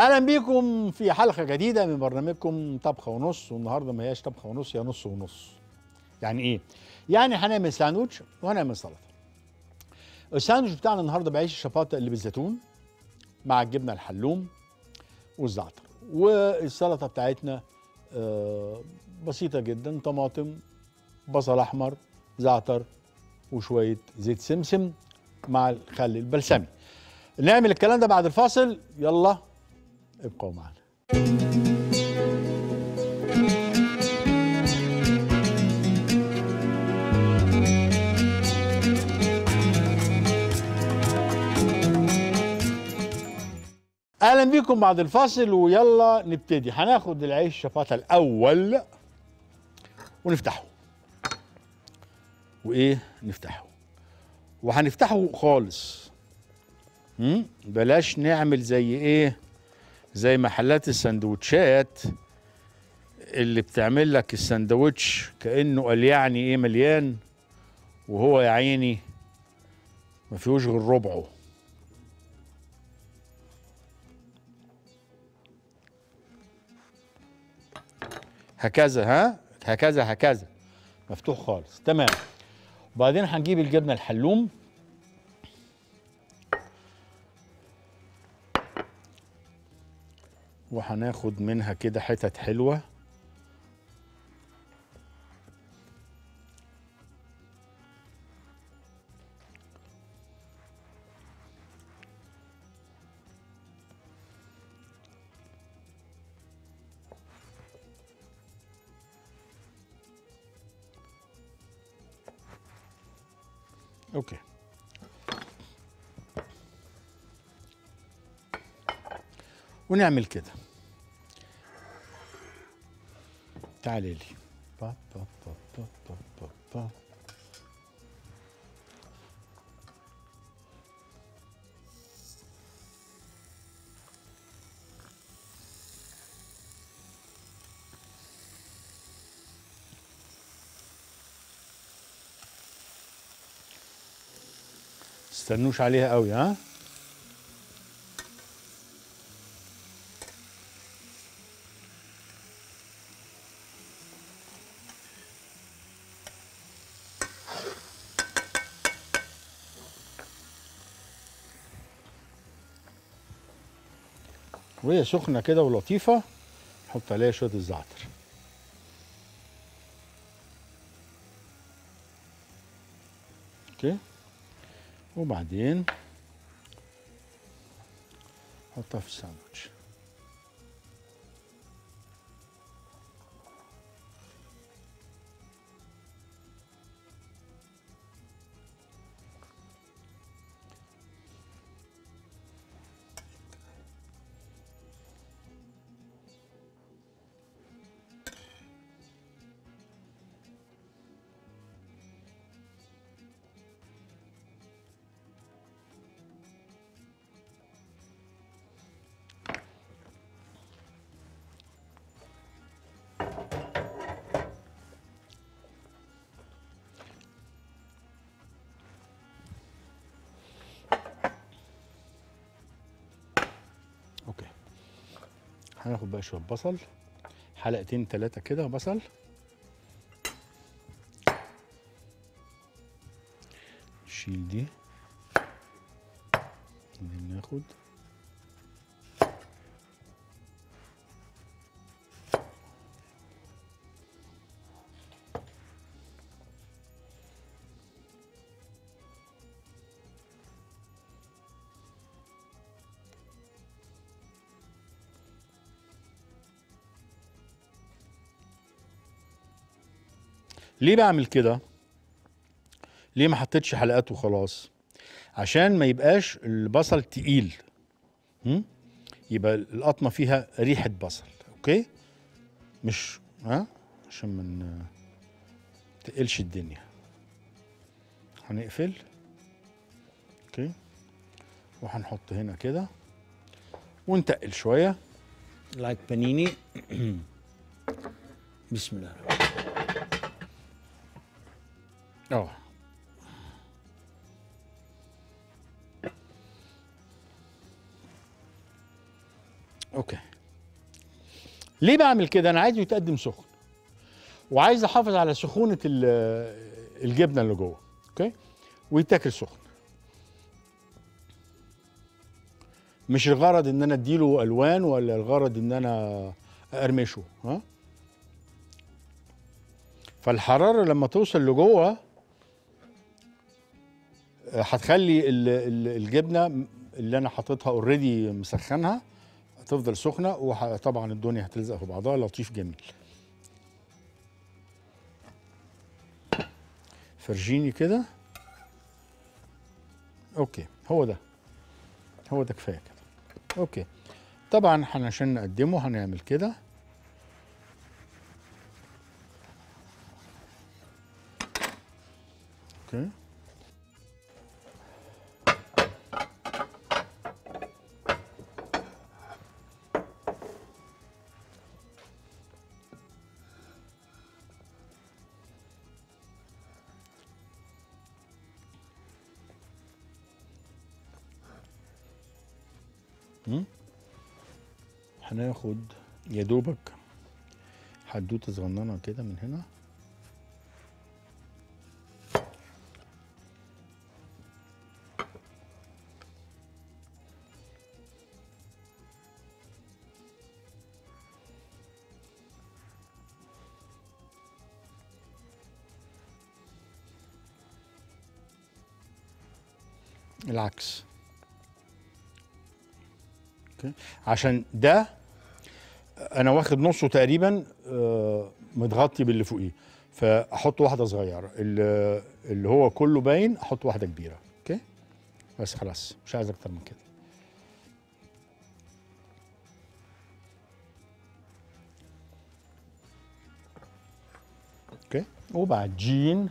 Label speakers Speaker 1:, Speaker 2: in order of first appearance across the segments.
Speaker 1: اهلا بيكم في حلقه جديده من برنامجكم طبخه ونص والنهارده ما هياش طبخه ونص هي نص ونص يعني ايه يعني هنعمل ساندوتش وهنعمل سلطه الساندوتش بتاعنا النهارده بعيش الشفاطه اللي بالزيتون مع الجبنه الحلوم والزعتر والسلطه بتاعتنا آه بسيطه جدا طماطم بصل احمر زعتر وشويه زيت سمسم مع الخل البلسمي نعمل الكلام ده بعد الفاصل يلا ابقوا معنا اهلا بيكم بعد الفاصل ويلا نبتدي هناخد العيش شفاطه الاول ونفتحه وايه نفتحه وهنفتحه خالص مم؟ بلاش نعمل زي ايه زي محلات السندوتشات اللي بتعمل لك السندوتش كانه قال يعني ايه مليان وهو يا عيني ما فيهوش غير ربعه هكذا ها هكذا هكذا مفتوح خالص تمام وبعدين هنجيب الجبنه الحلوم وهناخد منها كده حتت حلوه اوكي ونعمل كده تعالي لي با با با با با با با. استنوش عليها قوي ها وهي سخنه كده ولطيفه نحط عليها شويه الزعتر اوكي وبعدين حطها في الساندوتش اوكي هناخد بقى شويه بصل حلقتين ثلاثه كده بصل نشيل دي بعدين ناخد ليه بعمل كده ليه ما حطيتش حلقات وخلاص عشان ما يبقاش البصل تقيل هم؟ يبقى القطمه فيها ريحه بصل اوكي مش ها عشان ما ن- تقلش الدنيا هنقفل اوكي وهنحط هنا كده ونتقل شويه لايك بانيني بسم الله الرحمن اه اوكي ليه بعمل كده انا عايزه يتقدم سخن وعايز احافظ على سخونه ال- الجبنه اللي جوه اوكي ويتاكل سخن مش الغرض ان انا اديله الوان ولا الغرض ان انا ارمشه ها فالحراره لما توصل لجوه آه، هتخلي ال- ال- الجبنه اللي انا حاططها اوريدي مسخنها هتفضل سخنه وطبعا الدنيا هتلزق في بعضها لطيف جميل فرجيني كده اوكي هو ده هو ده كفايه كده اوكي طبعا احنا عشان نقدمه هنعمل كده اوكي هناخد يا دوبك حدوته صغننه كده من هنا العكس اوكي عشان ده انا واخد نصه تقريبا آه، متغطي باللي فوقيه فاحط واحده صغيره اللي اللي هو كله باين احط واحده كبيره اوكي بس خلاص مش عايز اكتر من كده اوكي وبعدين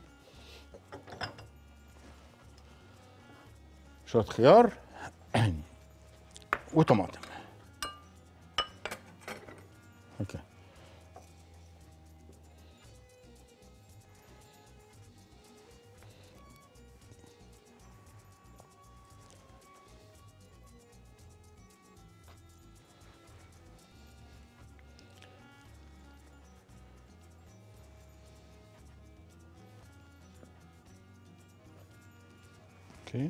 Speaker 1: شويه خيار وطماطم اوكي اوكي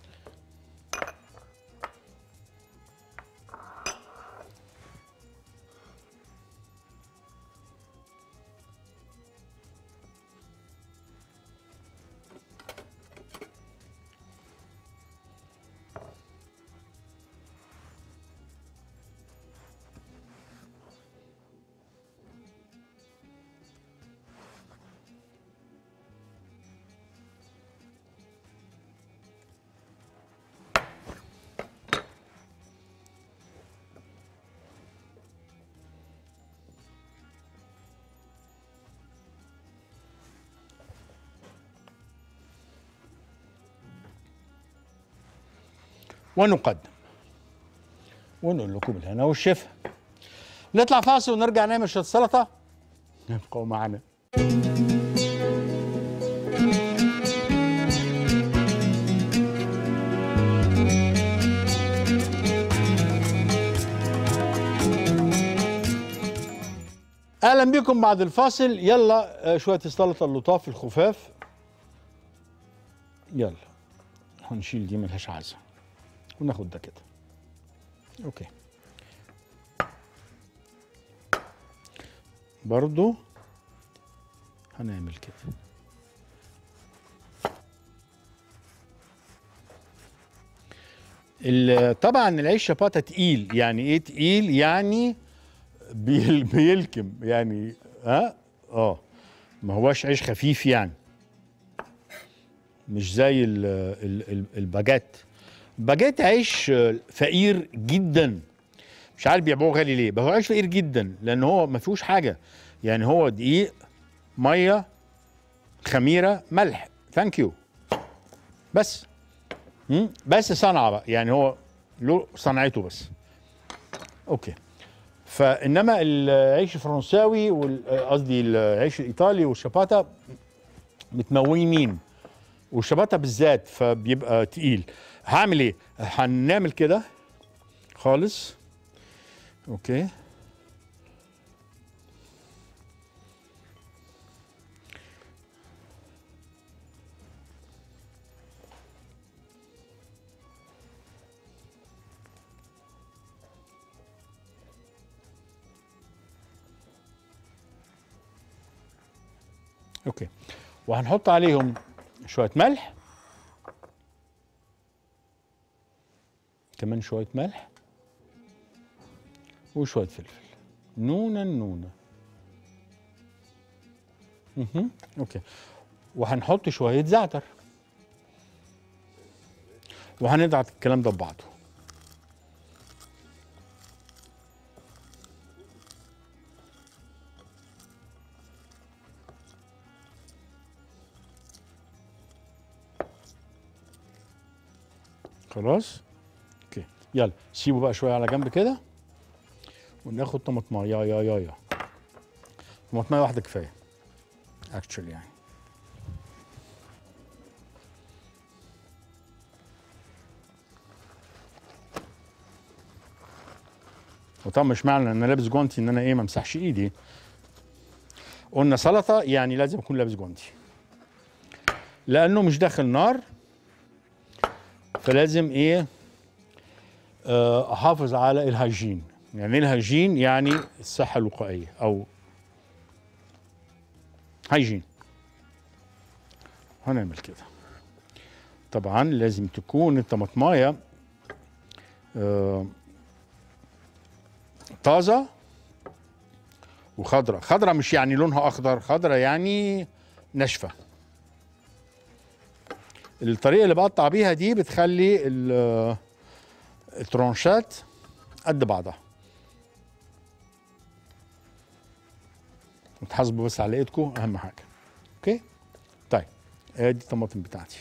Speaker 1: ونقدم ونقول لكم الهنا والشفا نطلع فاصل ونرجع نعمل شويه سلطه ابقوا معنا اهلا بكم بعد الفاصل يلا آه، شويه السلطه اللطاف الخفاف يلا هنشيل دي ملهاش عازه وناخد ده كده اوكي برضو هنعمل كده ال- طبعا العيش شباطه تقيل يعني ايه تقيل يعني بيل بيلكم يعني ها اه ما هواش عيش خفيف يعني مش زي ال ال ال الباجيت باجيت عيش آه، فقير جدا مش عارف بيبيعوه غالي ليه بس هو عيش فقير جدا لان هو ما فيهوش حاجه يعني هو دقيق ميه خميره ملح ثانك يو بس مم؟ بس صنعه بقى يعني هو له صنعته بس اوكي فانما العيش الفرنساوي وال- آه، قصدي العيش الايطالي والشباتا متمومين والشباتا بالذات فبيبقى تقيل هعمل ايه هنعمل كده خالص اوكي اوكي وهنحط عليهم شويه ملح كمان شويه ملح وشويه فلفل نونا نونا اها اوكي وهنحط شويه زعتر وهنضغط الكلام ده ببعضه خلاص اوكي يلا سيبه بقى شويه على جنب كده وناخد طماطمايه يا يا يا يا طماطمايه واحده كفايه اكشولي يعني وطبعا مش معنى ان انا لابس جوانتي ان انا ايه ما امسحش ايدي قلنا سلطه يعني لازم اكون لابس جوانتي لانه مش داخل نار فلازم ايه آه، احافظ على الهيجين يعني ايه الهيجين يعني الصحه الوقائيه او هيجين هنعمل كده طبعا لازم تكون الطماطمايه آه، طازه وخضره خضره مش يعني لونها اخضر خضره يعني ناشفه الطريقه اللي بقطع بيها دي بتخلي ال- الترونشات قد بعضها وتحاسبوا بس على ايدكم اهم حاجه اوكي طيب ادي الطماطم بتاعتي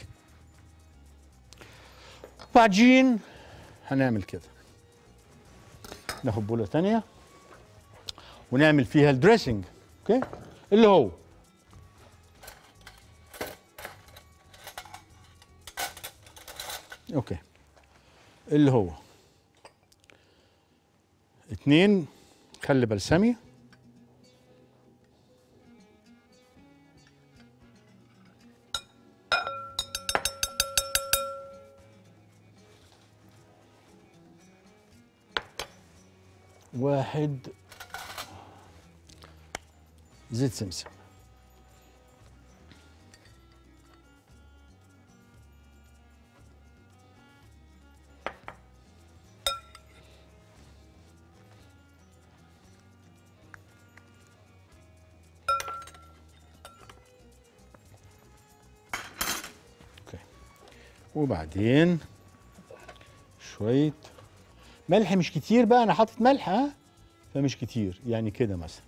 Speaker 1: بعدين هنعمل كده ناخد بوله تانية ونعمل فيها الدريسنج اوكي اللي هو اوكي اللي هو اتنين خل بلسمي واحد زيت سمسم اوكي وبعدين شويه ملح مش كتير بقى انا حاطط ملح ها فمش كتير يعني كده مثلا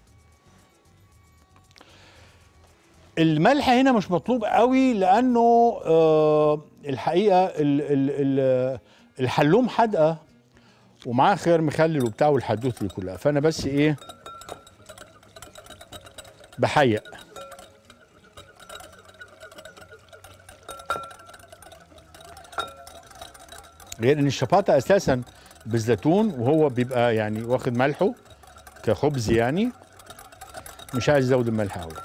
Speaker 1: الملح هنا مش مطلوب قوي لانه آه الحقيقه ال ال ال الحلوم حادقه ومعاه خيار مخلل وبتاع والحدوته دي كلها فانا بس ايه بحيق غير ان الشباطه اساسا بالزيتون وهو بيبقى يعني واخد ملحه كخبز يعني مش عايز ازود الملح قوي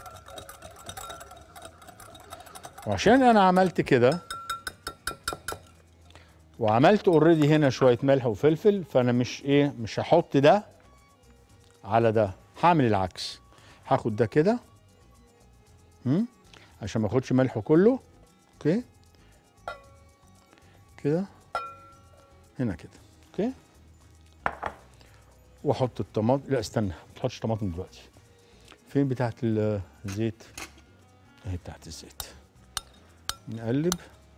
Speaker 1: وعشان انا عملت كده وعملت اوريدي هنا شويه ملح وفلفل فانا مش ايه مش هحط ده على ده هعمل العكس هاخد ده كده هم؟ عشان ما اخدش ملحه كله اوكي كده هنا كده اوكي واحط الطماطم لا استنى ما تحطش طماطم دلوقتي فين بتاعت الزيت اهي بتاعت الزيت نقلب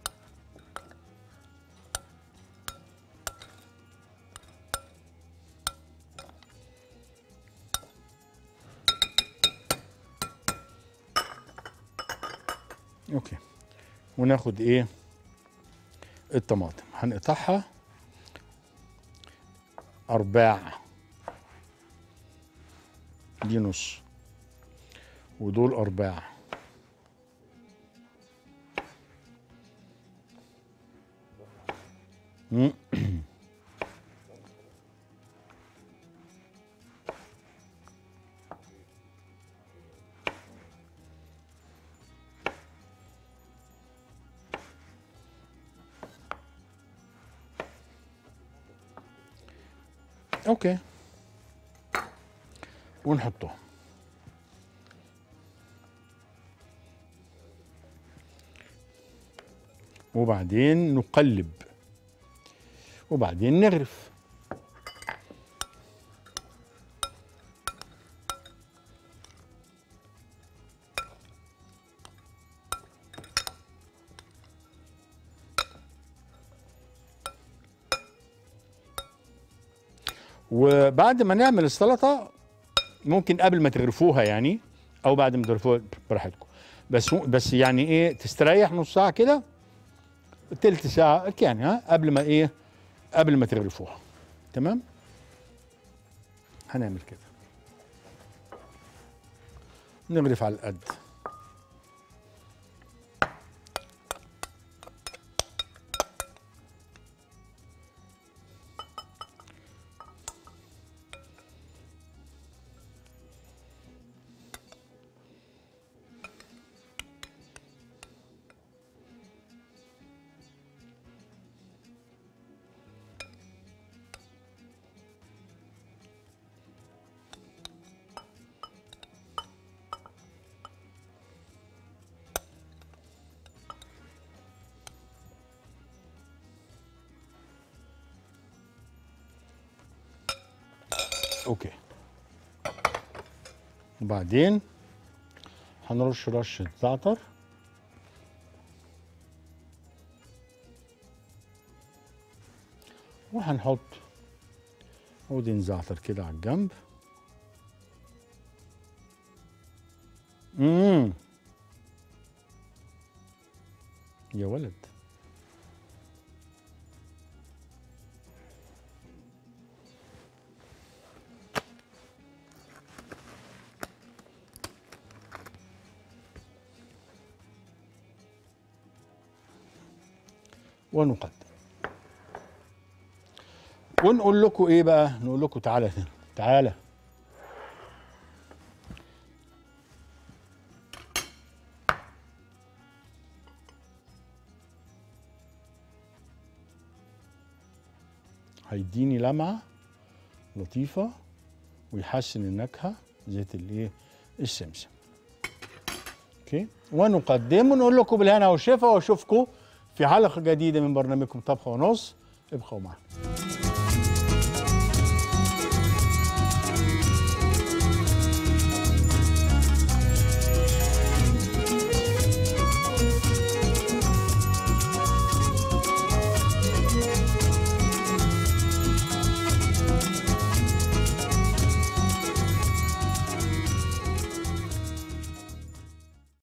Speaker 1: اوكي وناخد ايه الطماطم هنقطعها أرباع دي نص ودول أرباع مم. اوكي ونحطه وبعدين نقلب وبعدين نغرف وبعد ما نعمل السلطه ممكن قبل ما تغرفوها يعني او بعد ما تغرفوها براحتكم بس بس يعني ايه تستريح نص ساعه كده تلت ساعه يعني ها قبل ما ايه قبل ما تغرفوها تمام هنعمل كده نغرف على القد اوكي وبعدين هنرش رشة زعتر وهنحط عودين زعتر كده على الجنب امم يا ولد ونقدم ونقول لكم ايه بقى نقول لكم تعالى هنا تعالى هيديني لمعه لطيفه ويحسن النكهه زيت الايه السمسم اوكي ونقدم ونقول لكم بالهنا والشفا واشوفكم في حلقه جديده من برنامجكم طبخه ونص ابقوا معنا